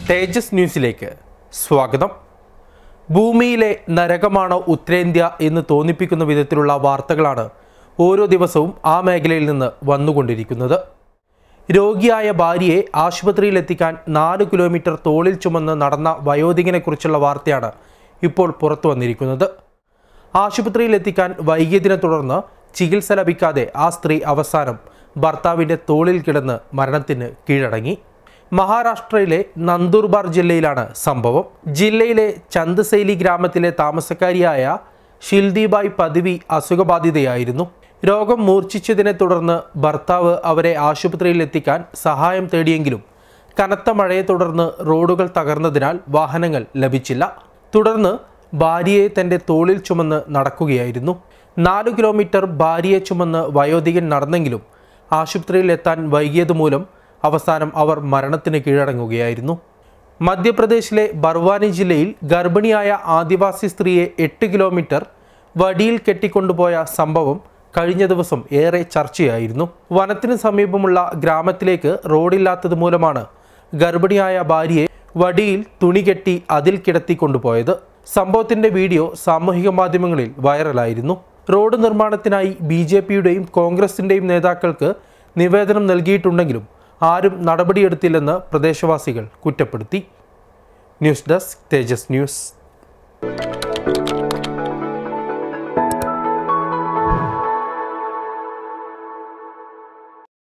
തേജസ് ന്യൂസിലേക്ക് സ്വാഗതം ഭൂമിയിലെ നരകമാണ് ഉത്തരേന്ത്യ എന്ന് തോന്നിപ്പിക്കുന്ന വിധത്തിലുള്ള വാർത്തകളാണ് ഓരോ ദിവസവും ആ മേഖലയിൽ നിന്ന് വന്നുകൊണ്ടിരിക്കുന്നത് രോഗിയായ ഭാര്യയെ ആശുപത്രിയിലെത്തിക്കാൻ നാല് കിലോമീറ്റർ തോളിൽ ചുമന്ന് നടന്ന വയോധികനെക്കുറിച്ചുള്ള വാർത്തയാണ് ഇപ്പോൾ പുറത്തു വന്നിരിക്കുന്നത് ആശുപത്രിയിലെത്തിക്കാൻ വൈകിയതിനെ തുടർന്ന് ചികിത്സ ലഭിക്കാതെ ആ സ്ത്രീ അവസാനം ഭർത്താവിൻ്റെ തോളിൽ കിടന്ന് മരണത്തിന് കീഴടങ്ങി മഹാരാഷ്ട്രയിലെ നന്ദുർബാർ ജില്ലയിലാണ് സംഭവം ജില്ലയിലെ ചന്ദസൈലി ഗ്രാമത്തിലെ താമസക്കാരിയായ ഷിൽദിബായ് പദവി അസുഖബാധിതയായിരുന്നു രോഗം മൂർച്ഛിച്ചതിനെ തുടർന്ന് ഭർത്താവ് അവരെ ആശുപത്രിയിൽ എത്തിക്കാൻ സഹായം തേടിയെങ്കിലും കനത്ത മഴയെ തുടർന്ന് റോഡുകൾ തകർന്നതിനാൽ വാഹനങ്ങൾ ലഭിച്ചില്ല തുടർന്ന് ഭാര്യയെ തൻ്റെ തോളിൽ ചുമന്ന് നടക്കുകയായിരുന്നു നാലു കിലോമീറ്റർ ഭാര്യയെ ചുമന്ന് വയോധികൻ നടന്നെങ്കിലും ആശുപത്രിയിൽ എത്താൻ വൈകിയതുമൂലം അവസാനം അവർ മരണത്തിന് കീഴടങ്ങുകയായിരുന്നു മധ്യപ്രദേശിലെ ബർവാനി ജില്ലയിൽ ഗർഭിണിയായ ആദിവാസി സ്ത്രീയെ എട്ട് കിലോമീറ്റർ വടിയിൽ കെട്ടിക്കൊണ്ടുപോയ സംഭവം കഴിഞ്ഞ ദിവസം ഏറെ ചർച്ചയായിരുന്നു വനത്തിന് സമീപമുള്ള ഗ്രാമത്തിലേക്ക് റോഡില്ലാത്തത് മൂലമാണ് ഗർഭിണിയായ ഭാര്യയെ വടിയിൽ തുണി കെട്ടി അതിൽ കിടത്തി കൊണ്ടുപോയത് സംഭവത്തിന്റെ വീഡിയോ സാമൂഹിക മാധ്യമങ്ങളിൽ വൈറലായിരുന്നു റോഡ് നിർമ്മാണത്തിനായി ബി ജെ പിയുടെയും കോൺഗ്രസിന്റെയും നേതാക്കൾക്ക് നിവേദനം നൽകിയിട്ടുണ്ടെങ്കിലും ആരും നടപടിയെടുത്തില്ലെന്ന് പ്രദേശവാസികൾ കുറ്റപ്പെടുത്തി ന്യൂസ് ഡെസ്ക് തേജസ് ന്യൂസ്